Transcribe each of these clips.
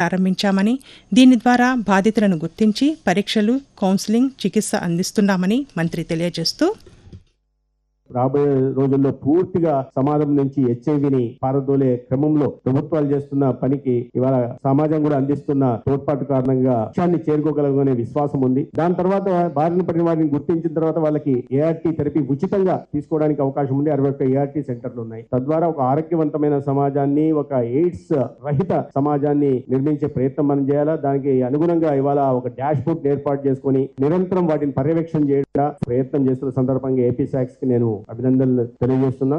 ప్రారంభించామని దీని ద్వారా బాధితులను గుర్తించి పరీక్షలు కౌన్సిలింగ్ చికిత్స అందిస్తున్నామని మంత్రి తెలియజేస్తూ రాబోయే రోజుల్లో పూర్తిగా సమాజం నుంచి హెచ్ఐవిని పారదోలే క్రమంలో ప్రభుత్వాలు చేస్తున్న పనికి ఇవాళ సమాజం కూడా అందిస్తున్న తోడ్పాటు కారణంగా లక్ష్యాన్ని చేరుకోగలగనే విశ్వాసం ఉంది దాని తర్వాత బారిన పడిన వారిని గుర్తించిన తర్వాత వాళ్ళకి ఏఆర్టీ థెరపీ ఉచితంగా తీసుకోవడానికి అవకాశం ఉంది అరవై ఒక్క ఏఆర్టీ సెంటర్లు ఉన్నాయి తద్వారా ఒక ఆరోగ్యవంతమైన సమాజాన్ని ఒక ఎయిడ్స్ రహిత సమాజాన్ని నిర్మించే ప్రయత్నం మనం చేయాలా దానికి అనుగుణంగా ఇవాళ ఒక డాష్ బోర్డ్ ఏర్పాటు చేసుకుని నిరంతరం వాటిని పర్యవేక్షణ చేయడం ప్రయత్నం చేస్తున్న సందర్భంగా ఏపీ శాక్స్ కి నేను అభినందనలు తెలియజేస్తున్నా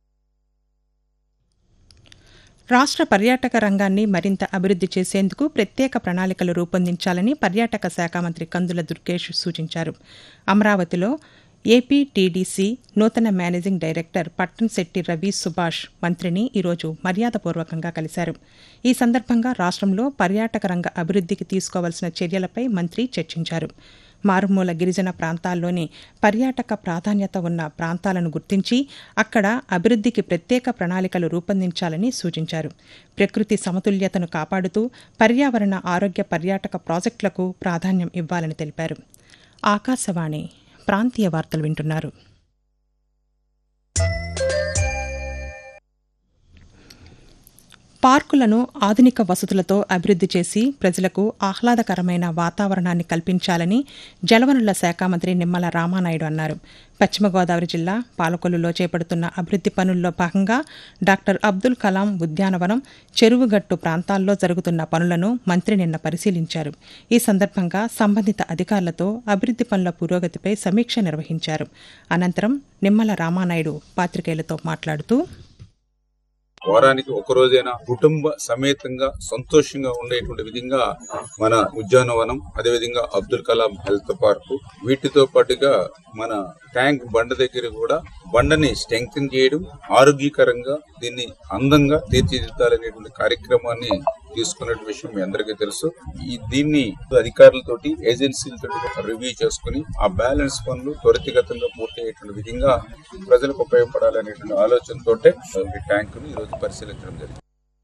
రాష్ట్ర పర్యాటక రంగాన్ని మరింత అభివృద్ధి చేసేందుకు ప్రత్యేక ప్రణాళికలు రూపొందించాలని పర్యాటక శాఖ మంత్రి కందుల దుర్గేష్ సూచించారు అమరావతిలో ఏపీటీడీసీ నూతన మేనేజింగ్ డైరెక్టర్ పట్టణశెట్టి రవి సుభాష్ మంత్రిని ఈరోజు మర్యాదపూర్వకంగా కలిశారు ఈ సందర్భంగా రాష్ట్రంలో పర్యాటక రంగ అభివృద్ధికి తీసుకోవాల్సిన చర్యలపై మంత్రి చర్చించారు మారుమూల గిరిజన ప్రాంతాల్లోని పర్యాటక ప్రాధాన్యత ఉన్న ప్రాంతాలను గుర్తించి అక్కడ అభివృద్ధికి ప్రత్యేక ప్రణాళికలు రూపొందించాలని సూచించారు ప్రకృతి సమతుల్యతను కాపాడుతూ పర్యావరణ ఆరోగ్య పర్యాటక ప్రాజెక్టులకు ప్రాధాన్యం ఇవ్వాలని తెలిపారు ఆకాశవాణి ప్రాంతీయ వార్తలు వింటున్నారు పార్కులను ఆధునిక వసతులతో అభివృద్ధి చేసి ప్రజలకు ఆహ్లాదకరమైన వాతావరణాన్ని కల్పించాలని జలవనరుల శాఖ మంత్రి నిమ్మల రామానాయుడు అన్నారు పశ్చిమ గోదావరి జిల్లా పాలకొల్లులో చేపడుతున్న అభివృద్ది పనుల్లో భాగంగా డాక్టర్ అబ్దుల్ కలాం ఉద్యానవనం చెరువుగట్టు ప్రాంతాల్లో జరుగుతున్న పనులను మంత్రి నిన్న పరిశీలించారు ఈ సందర్భంగా సంబంధిత అధికారులతో అభివృద్ది పనుల పురోగతిపై సమీక్ష నిర్వహించారు అనంతరం నిమ్మల రామానాయుడు పాత్రికేయులతో మాట్లాడుతూ వారానికి ఒక రోజైనా కుటుంబ సమేతంగా సంతోషంగా ఉండేటువంటి విధంగా మన ఉద్యానవనం అదేవిధంగా అబ్దుల్ కలాం హెల్త్ పార్క్ వీటితో పాటుగా మన ట్యాంక్ బండ దగ్గర కూడా బండని స్ట్రెంగ్తన్ చేయడం ఆరోగ్యకరంగా దీన్ని అందంగా తీర్చిదిద్దాలనేటువంటి కార్యక్రమాన్ని తీసుకున్న విషయం మీ అందరికీ తెలుసు ఈ దీన్ని అధికారులతోటి ఏజెన్సీలతో రివ్యూ చేసుకుని ఆ బ్యాలెన్స్ పనులు త్వరితగతంగా పూర్తి అయ్యేటువంటి విధంగా ప్రజలకు ఉపయోగపడాలనేటువంటి ఆలోచనతో ఈ ట్యాంకును ఈ రోజు పరిశీలించడం జరిగింది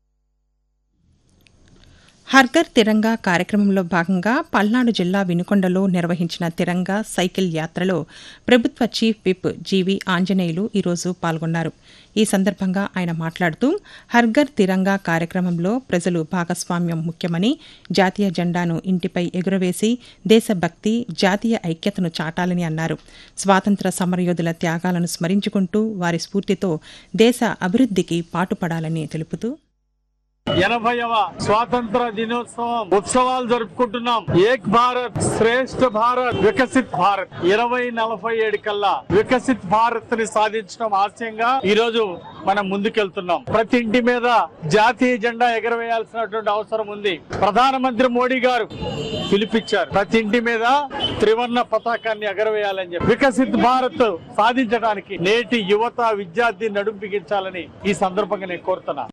హర్ఘర్ తిరంగా కార్యక్రమంలో భాగంగా పల్నాడు జిల్లా వినుకొండలో నిర్వహించిన తిరంగా సైకిల్ యాత్రలో ప్రభుత్వ చీఫ్ విప్ జీవి ఆంజనేయులు ఈరోజు పాల్గొన్నారు ఈ సందర్భంగా ఆయన మాట్లాడుతూ హర్ఘర్ తిరంగా కార్యక్రమంలో ప్రజలు భాగస్వామ్యం ముఖ్యమని జాతీయ జెండాను ఇంటిపై ఎగురవేసి దేశభక్తి జాతీయ ఐక్యతను చాటాలని అన్నారు స్వాతంత్ర సమరయోధుల త్యాగాలను స్మరించుకుంటూ వారి స్ఫూర్తితో దేశ అభివృద్ధికి పాటుపడాలని తెలుపుతూ ఎనభైవ స్వాతంత్ర దినోత్సవం ఉత్సవాలు జరుపుకుంటున్నాం ఏక్ భారత్ శ్రేష్ఠ భారత్ వికసిత్ భారత్ ఇరవై నలభై ఏడు కల్లా వికసిత్ భారత్ ని సాధించడం ఆశయంగా ఈ రోజు మనం ముందుకెళ్తున్నాం ప్రతి ఇంటి మీద జాతీయ జెండా ఎగరవేయాల్సినటువంటి అవసరం ఉంది ప్రధానమంత్రి మోడీ గారు పిలిపించారు ప్రతి ఇంటి మీద త్రివర్ణ పతాకాన్ని ఎగరవేయాలని చెప్పి వికసిత్ భారత్ సాధించడానికి నేటి యువత విద్యార్థి నడుం బిగించాలని ఈ సందర్భంగా నేను కోరుతున్నా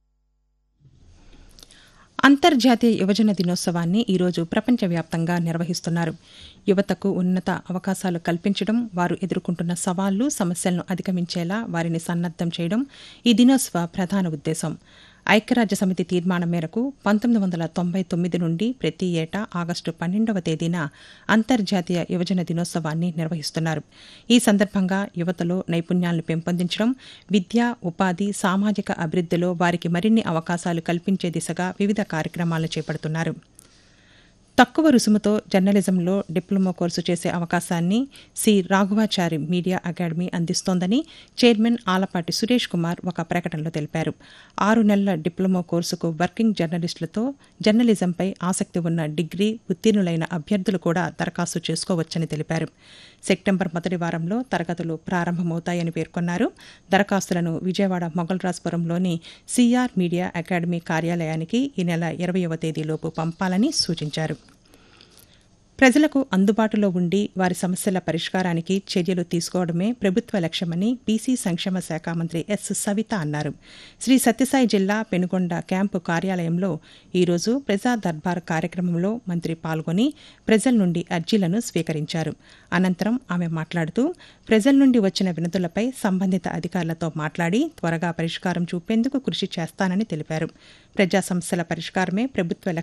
అంతర్జాతీయ యువజన దినోత్సవాన్ని ఈరోజు ప్రపంచవ్యాప్తంగా నిర్వహిస్తున్నారు యువతకు ఉన్నత అవకాశాలు కల్పించడం వారు ఎదుర్కొంటున్న సవాళ్లు సమస్యలను అధిగమించేలా వారిని సన్నద్దం చేయడం ఈ దినోత్సవ ప్రధాన ఉద్దేశం ఐక్యరాజ్య సమితి తీర్మానం మేరకు పంతొమ్మిది వందల తొంభై తొమ్మిది నుండి ప్రతి ఏటా ఆగస్టు పన్నెండవ తేదీన అంతర్జాతీయ యువజన దినోత్సవాన్ని నిర్వహిస్తున్నారు ఈ సందర్భంగా యువతలో నైపుణ్యాలను పెంపొందించడం విద్య ఉపాధి సామాజిక అభివృద్ధిలో వారికి మరిన్ని అవకాశాలు కల్పించే దిశగా వివిధ కార్యక్రమాలను చేపడుతున్నారు తక్కువ రుసుముతో జర్నలిజంలో డిప్లొమా కోర్సు చేసే అవకాశాన్ని సి రాఘవాచారి మీడియా అకాడమీ అందిస్తోందని చైర్మన్ ఆలపాటి సురేష్ కుమార్ ఒక ప్రకటనలో తెలిపారు ఆరు నెలల డిప్లొమా కోర్సుకు వర్కింగ్ జర్నలిస్టులతో జర్నలిజంపై ఆసక్తి ఉన్న డిగ్రీ ఉత్తీర్ణులైన అభ్యర్థులు కూడా దరఖాస్తు చేసుకోవచ్చని తెలిపారు సెప్టెంబర్ మొదటి వారంలో తరగతులు ప్రారంభమవుతాయని పేర్కొన్నారు దరఖాస్తులను విజయవాడ మొగల్రాజ్పురంలోని సిఆర్ మీడియా అకాడమీ కార్యాలయానికి ఈ నెల ఇరవయవ తేదీలోపు పంపాలని సూచించారు ప్రజలకు అందుబాటులో ఉండి వారి సమస్యల పరిష్కారానికి చర్యలు తీసుకోవడమే ప్రభుత్వ లక్ష్యమని బీసీ సంక్షేమ శాఖ మంత్రి ఎస్ సవిత అన్నారు శ్రీ సత్యసాయి జిల్లా పెనుగొండ క్యాంపు కార్యాలయంలో ఈరోజు ప్రజా దర్బార్ కార్యక్రమంలో మంత్రి పాల్గొని ప్రజల నుండి అర్జీలను స్వీకరించారు అనంతరం ఆమె మాట్లాడుతూ ప్రజల నుండి వచ్చిన వినతులపై సంబంధిత అధికారులతో మాట్లాడి త్వరగా పరిష్కారం చూపేందుకు కృషి చేస్తానని తెలిపారు ప్రజా సమస్యల పరిష్కారమే ప్రభుత్వ లక్ష్యం